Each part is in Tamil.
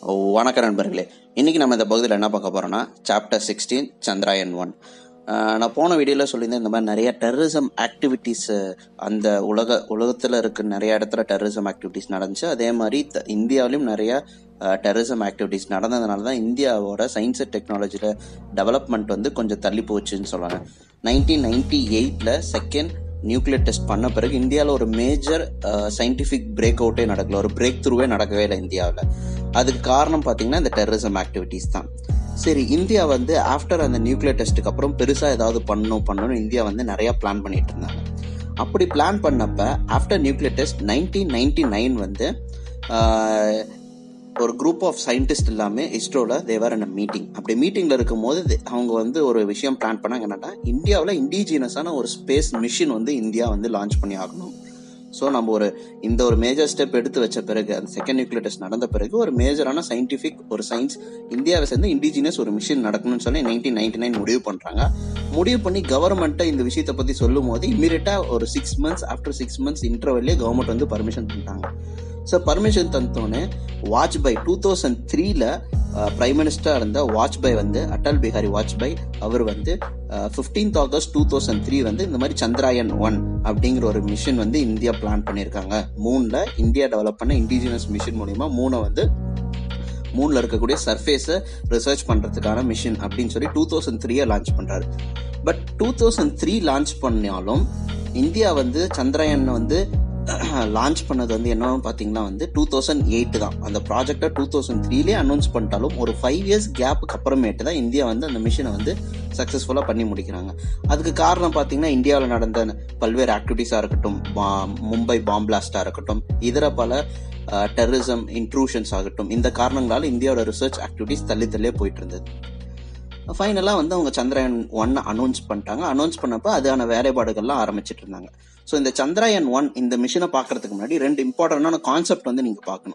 வணக்கம் நண்பர்களே இன்னைக்கு நம்ம இந்த பகுதியில் என்ன பார்க்க போறோம்னா சாப்டர் சிக்ஸ்டீன் சந்திராயன் ஒன் நான் போன வீடியோவில் சொல்லியிருந்தேன் இந்த மாதிரி நிறைய டெரரிசம் ஆக்டிவிட்டீஸ் அந்த உலக உலகத்தில் இருக்க நிறைய இடத்துல டெரரிசம் ஆக்டிவிட்டீஸ் நடந்துச்சு அதே மாதிரி த- இந்தியாவிலும் நிறைய டெரரிசம் ஆக்டிவிட்டீஸ் நடந்ததுனால தான் இந்தியாவோட சயின்ஸ் அண்ட் டெக்னாலஜியில் டெவலப்மெண்ட் வந்து கொஞ்சம் தள்ளி போச்சுன்னு சொல்லுவாங்க நைன்டீன் நைன்டி எயிட்டில் செகண்ட் நியூக்ளியர் டெஸ்ட் பண்ண பிறகு இந்தியாவில் ஒரு மேஜர் சயின்டிஃபிக் பிரேக் அவுட்டே நடக்கல ஒரு பிரேக் த்ரூவே நடக்கவே இல்லை இந்தியாவில் அதுக்கு காரணம் பார்த்தீங்கன்னா இந்த டெரரிசம் ஆக்டிவிட்டீஸ் தான் சரி இந்தியா வந்து ஆஃப்டர் அந்த நியூக்ளியர் டெஸ்ட்டுக்கு அப்புறம் பெருசாக ஏதாவது பண்ணணும் பண்ணணும் இந்தியா வந்து நிறைய பிளான் பண்ணிட்டு இருந்தாங்க அப்படி பிளான் பண்ணப்ப after nuclear test nineteen ninety nine வந்து ஆஹ், ஒரு குரூப் ஆஃப் சயின்டிஸ்ட் எல்லாமே இஸ்ரோவில் தேவர் அண்ட் மீட்டிங் அப்படி மீட்டிங்கில் இருக்கும்போது they- அவங்க வந்து ஒரு விஷயம் பிளான் பண்ணாங்க என்னன்னா இந்தியாவில் இண்டிஜினஸான ஒரு ஸ்பேஸ் மிஷின் வந்து இந்தியா வந்து லான்ச் பண்ணி ஆகணும் ஸோ நம்ம ஒரு இந்த ஒரு மேஜர் ஸ்டெப் எடுத்து வச்ச பிறகு அந்த செகண்ட் நியூக்ளியர் டெஸ்ட் நடந்த பிறகு ஒரு மேஜரான சயின்டிஃபிக் ஒரு சயின்ஸ் இந்தியாவை சேர்ந்து இண்டிஜினியஸ் ஒரு மிஷின் நடக்கணும்னு சொல்லி நைன்டீன் நைன்டி நைன் முடிவு பண்றாங்க முடிவு பண்ணி கவர்மெண்ட்டை இந்த விஷயத்தை பத்தி சொல்லும் போது இமீடியட்டா ஒரு six months after six months இன்டர்வெல்லே கவர்மெண்ட் வந்து பர்மிஷன் பண்ணிட்டாங்க ஸோ பர்மிஷன் தந்தோடனே வாஜ்பாய் டூ தௌசண்ட் த்ரீல பிரைம் மினிஸ்டர் இருந்த வாஜ்பாய் வந்து அடல் பிஹாரி வாஜ்பாய் அவர் வந்து fifteenth August two thousand three வந்து இந்த மாதிரி சந்திராயன் ஒன் அப்படிங்கிற ஒரு மிஷன் வந்து இந்தியா பிளான் பண்ணியிருக்காங்க மூன்ல இந்தியா டெவலப் பண்ண இண்டிஜினஸ் மிஷன் மூலியமா மூணை வந்து மூணில் இருக்கக்கூடிய சர்ஃபேஸை ரிசர்ச் பண்ணுறதுக்கான மிஷன் அப்படின்னு சொல்லி டூ தௌசண்ட் த்ரீயை லான்ச் பண்ணுறாரு but two thousand three launch பண்ணாலும் இந்தியா வந்து சந்திரயான் வந்து லான்ச் பண்ணது வந்து என்னன்னு பார்த்தீங்கன்னா வந்து டூ தௌசண்ட் எயிட் தான் அந்த ப்ராஜெக்டை டூ தௌசண்ட் த்ரீலே அனௌன்ஸ் பண்ணிட்டாலும் ஒரு ஃபைவ் இயர்ஸ் கேப்புக்கு அப்புறமேட்டு தான் இந்தியா வந்து அந்த மிஷனை வந்து சக்ஸஸ்ஃபுல்லாக பண்ணி முடிக்கிறாங்க அதுக்கு காரணம் பார்த்தீங்கன்னா இந்தியாவில் நடந்த பல்வேறு ஆக்டிவிட்டீஸாக இருக்கட்டும் பா- மும்பை பாம் பிளாஸ்டாக இருக்கட்டும் இதர பல டெரரிசம் இன்ட்ரூஷன்ஸ் ஆகட்டும் இந்த காரணங்களால இந்தியாவோட ரிசர்ச் ஆக்டிவிட்டீஸ் தள்ளி தள்ளியே போயிட்டு இருந்தது ஃபைனலாக வந்து அவங்க சந்திரயான் ஒன் அனௌன்ஸ் பண்ணிட்டாங்க அனௌன்ஸ் பண்ணப்ப அதுக்கான வேலைப்பாடுகள்லாம் ஆரம்பிச்சிட்டு இருந்தாங்க ஸோ இந்த சந்திரயான் ஒன் இந்த மிஷினை பார்க்கறதுக்கு முன்னாடி ரெண்டு இம்பார்ட்டன்டான கான்செப்ட் வந்து நீங்கள் பார்க்கணும்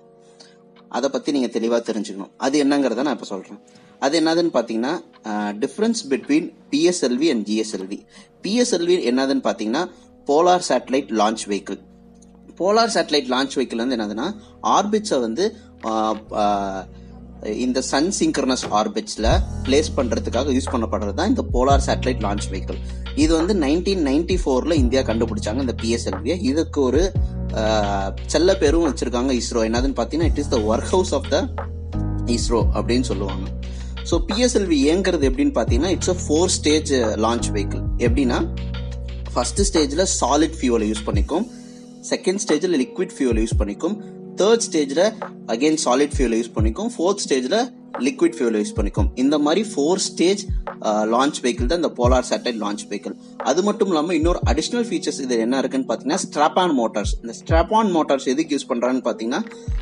அதை பற்றி நீங்கள் தெளிவாக தெரிஞ்சுக்கணும் அது என்னங்கிறத நான் இப்போ சொல்கிறேன் அது என்னதுன்னு பார்த்தீங்கன்னா difference between PSLV and GSLV PSLV என்னதுன்னு பார்த்தீங்கன்னா polar satellite launch vehicle polar satellite launch vehicle வந்து என்னதுன்னா ஆர்பிட்ஸை வந்து ஆஹ், ஆஹ், இந்த சன் சிங்க்ரனஸ் ஆர்பிட்ஸ்ல பிளேஸ் பண்றதுக்காக யூஸ் பண்ணப்படுறது தான் இந்த போலார் சேட்டலைட் லான்ச் வெஹிக்கிள் இது வந்து நைன்டீன் நைன்டி ஃபோர்ல இந்தியா கண்டுபிடிச்சாங்க இந்த பிஎஸ்எல்வியை இதுக்கு ஒரு ஆஹ், செல்ல பேரும் வச்சிருக்காங்க இஸ்ரோ என்னதுன்னு பார்த்தீங்கன்னா it is the work house of the ISRO அப்படின்னு சொல்லுவாங்க ஸோ பிஎஸ்எல்வி ஏங்கிறது எப்படின்னு பார்த்தீங்கன்னா it's a four stage launch vehicle எப்படின்னா ஃபர்ஸ்ட் ஸ்டேஜில் சாலிட் ஃபியூவலை யூஸ் பண்ணிக்கும் செகண்ட் ஸ்டேஜில் லிக்விட் ஃபியூவலை யூஸ் பண்ணிக்கும் தேர்ட் ஸ்டேஜில் அகைன் சாலிட் ஃபியூவலை யூஸ் பண்ணிக்கும் ஃபோர்த் ஸ்டேஜில் லிக்விட் ஃபியூவலை யூஸ் பண்ணிக்கும் இந்த மாதிரி ஃபோர் ஸ்டேஜ் லான்ச் வெஹிக்கிள் தான் இந்த போலார் சேட்டலைட் லான்ச் வெஹிக்கிள் அது மட்டும் இல்லாமல் இன்னொரு அடிஷனல் ஃபீச்சர்ஸ் இது என்ன இருக்குன்னு பார்த்தீங்கன்னா ஸ்ட்ராப்பான் மோட்டார்ஸ் இந்த ஸ்ட்ராப்பான் மோட்டார்ஸ் எதுக்கு யூஸ் பண்ணுறான்னு பார்த்தீங்கன்னா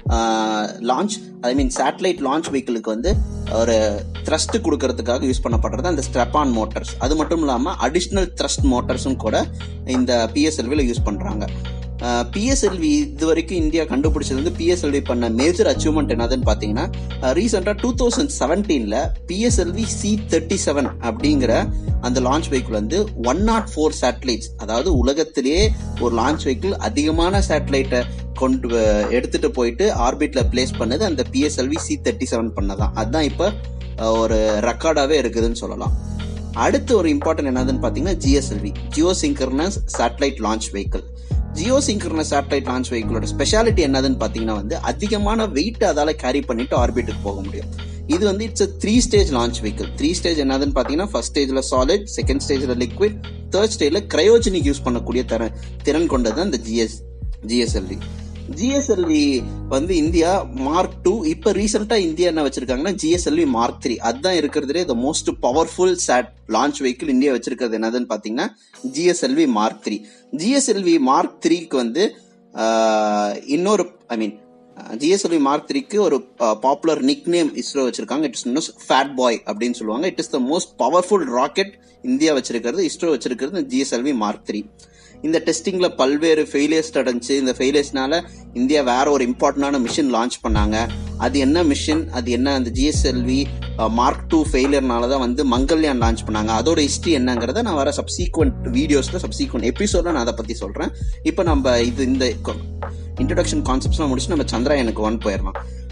launch I mean satellite launch வெஹிக்கிளுக்கு வந்து ஒரு த்ரஸ்ட் கொடுக்கறதுக்காக யூஸ் பண்ணப்படுறது அந்த ஸ்ட்ராப்பான் மோட்டார்ஸ் அது மட்டும் இல்லாமல் அடிஷ்னல் த்ரஸ்ட் மோட்டார்ஸும் கூட இந்த பிஎஸ்எல்வியில் யூஸ் பண்ணுறாங்க பிஎஸ்எல்வி இது வரைக்கும் இந்தியா கண்டுபிடிச்சது வந்து பிஎஸ்எல்வி பண்ண மேஜர் அச்சீவ்மெண்ட் என்னதுன்னு பார்த்தீங்கன்னா ரீசெண்டாக டூ தௌசண்ட் செவன்டீனில் பிஎஸ்எல்வி சி தேர்ட்டி செவன் அப்படிங்கிற அந்த லான்ச் வெஹிக்கிள் வந்து ஒன் நாட் ஃபோர் சேட்டலைட்ஸ் அதாவது உலகத்திலேயே ஒரு லான்ச் வெஹிக்கிள் அதிகமான சேட்டலைட்டை கொண்டு வ- எடுத்துட்டு போயிட்டு ஆர்பிட்ல பிளேஸ் பண்ணது அந்த பிஎஸ்எல்வி சி தேர்ட்டி செவன் பண்ணதான் அதுதான் இப்போ அஹ், ஒரு ரெக்கார்டாகவே இருக்குதுன்னு சொல்லலாம் அடுத்து ஒரு இம்பார்ட்டன்ட் என்னதுன்னு பார்த்தீங்கன்னா GSLV geosynchronous satellite launch vehicle geosynchronous satellite launch வெஹிக்கிளோட ஸ்பெஷாலிட்டி என்னதுன்னு பார்த்தீங்கன்னா வந்து அதிகமான வெயிட் அதால கேரி பண்ணிட்டு ஆர்பிட்டுக்கு போக முடியும் இது வந்து it's three stage launch vehicle three stage என்னதுன்னு பார்த்தீங்கன்னா ஃபர்ஸ்ட் ஸ்டேஜ்ல சாலிட் செகண்ட் ஸ்டேஜ்ல லிக்விட் தேர்ட் ஸ்டேஜ்ல கிரையோஜெனிக் யூஸ் பண்ணக்கூடிய திறன் திறன் கொண்டது அந்த ஜிஎஸ் ஜிஎஸ்எல்வி ஜிஎஸ்எல்வி வந்து இந்தியா மார்க் டூ இப்போ ரீசெண்டா இந்தியா என்ன வச்சிருக்காங்கன்னா ஜிஎஸ்எல்வி மார்க் த்ரீ அதுதான் இருக்கிறதுலே the most powerful sat launch vehicle India வச்சிருக்கிறது என்னதுன்னு பார்த்தீங்கன்னா GSLV mark three GSLV mark த்ரீக்கு வந்து ஆஹ், இன்னொரு ஐ மீன் ஜிஎஸ்எல்வி மார்க் த்ரீக்கு ஒரு பாப்புலர் நிக் நேம் இஸ்ரோ வச்சிருக்காங்க இட் இஸ் ஃபேட் பாய் அப்படின்னு சொல்லுவாங்க it is the most powerful rocket India வச்சிருக்கிறது இஸ்ரோ வச்சிருக்கிறது ஜிஎஸ்எல்வி மார்க் த்ரீ இந்த டெஸ்டிங்ல பல்வேறு ஃபெயிலியர்ஸ் நடந்துச்சு இந்த ஃபெயிலியர்ஸ்னால இந்தியா வேற ஒரு இம்பார்ட்டன்டான மிஷின் லான்ச் பண்ணாங்க அது என்ன மிஷின் அது என்ன அந்த ஜிஎஸ்எல்வி மார்க் டூ ஃபெயிலியர்னால தான் வந்து மங்கல்யான் லான்ச் பண்ணாங்க அதோட ஹிஸ்ட்ரி என்னங்கிறத நான் வர சப்சீக்வெண்ட் வீடியோஸ்ல சப்சீக்வெண்ட் எபிசோட்ல நான் அதை பத்தி சொல்றேன் இப்போ நம்ம இது இந்த இன்ட்ரடக்ஷன் கான்செப்ட்ஸ்லாம் முடிச்சு நம்ம சந்திராயனுக்கு ஒன் போயிடலாம்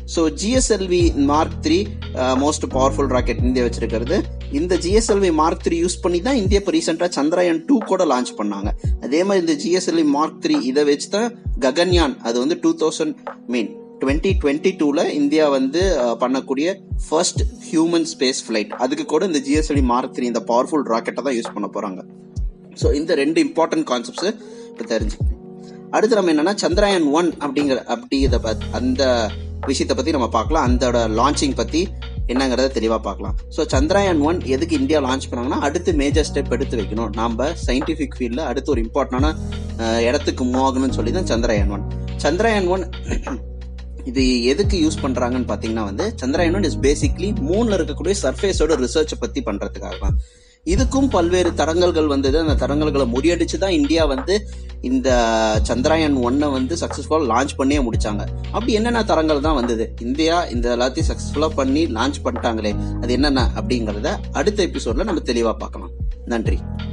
so GSLV mark three most powerful rocket India வச்சிருக்கிறது இந்த ஜிஎஸ்எல்வி மார்க் த்ரீ யூஸ் பண்ணி தான் இந்தியா இப்போ ரீசெண்டாக சந்திரயான் டூ கூட லான்ச் பண்ணாங்க அதே மாதிரி இந்த ஜிஎஸ்எல்வி மார்க் த்ரீ இதை வச்சு தான் ககன்யான் அது வந்து two thousand mean twenty twenty டூவில் இந்தியா வந்து அஹ், பண்ணக்கூடிய ஃபர்ஸ்ட் ஹியூமன் ஸ்பேஸ் ஃப்ளைட் அதுக்கு கூட இந்த ஜிஎஸ்எல்வி மார்க் த்ரீ இந்த பவர்ஃபுல் ராக்கெட்டை தான் யூஸ் பண்ண போகிறாங்க ஸோ இந்த ரெண்டு இம்பார்ட்டன்ட் கான்செப்ட்ஸ் இப்போ தெரிஞ்சுக்கணும் அடுத்து நம்ம என்னன்னா சந்திராயன் ஒன் அப்படிங்கிற அப்படிங்கிறத பத்- அந்த விஷயத்தை பத்தி நம்ம பார்க்கலாம் அந்தோட லான்ச்சிங் பத்தி என்னங்கிறத தெளிவா பார்க்கலாம் ஸோ சந்திராயன் ஒன் எதுக்கு இந்தியா லான்ச் பண்ணாங்கன்னா அடுத்து மேஜர் ஸ்டெப் எடுத்து வைக்கணும் நம்ம சயின்டிஃபிக் ஃபீல்டில் அடுத்து ஒரு இம்பார்ட்டண்டான இடத்துக்கு மூவ் ஆகணும்னு சொல்லி தான் சந்திராயன் ஒன் சந்திராயன் ஒன் இது எதுக்கு யூஸ் பண்றாங்கன்னு பாத்தீங்கன்னா வந்து சந்திராயன் ஒன் இஸ் பேசிக்லி மூணுல இருக்கக்கூடிய சர்ஃபேஸோட ரிசர்ச் பத்தி பண்றதுக்காக தான் இதுக்கும் பல்வேறு தடங்கல்கள் வந்தது அந்த தடங்கல்களை முறியடிச்சு தான் இந்தியா வந்து இந்த சந்திராயன் ஒன்னை வந்து சக்சஸ்ஃபுல்லாக லான்ச் பண்ணியே முடிச்சாங்க அப்படி என்னென்ன தரங்கள் தான் வந்தது இந்தியா இந்த எல்லாத்தையும் சக்சஸ்ஃபுல்லாக பண்ணி லான்ச் பண்ணிட்டாங்களே அது என்னென்ன அப்படிங்கிறத அடுத்த எபிசோட்ல நம்ம தெளிவாக பார்க்கலாம் நன்றி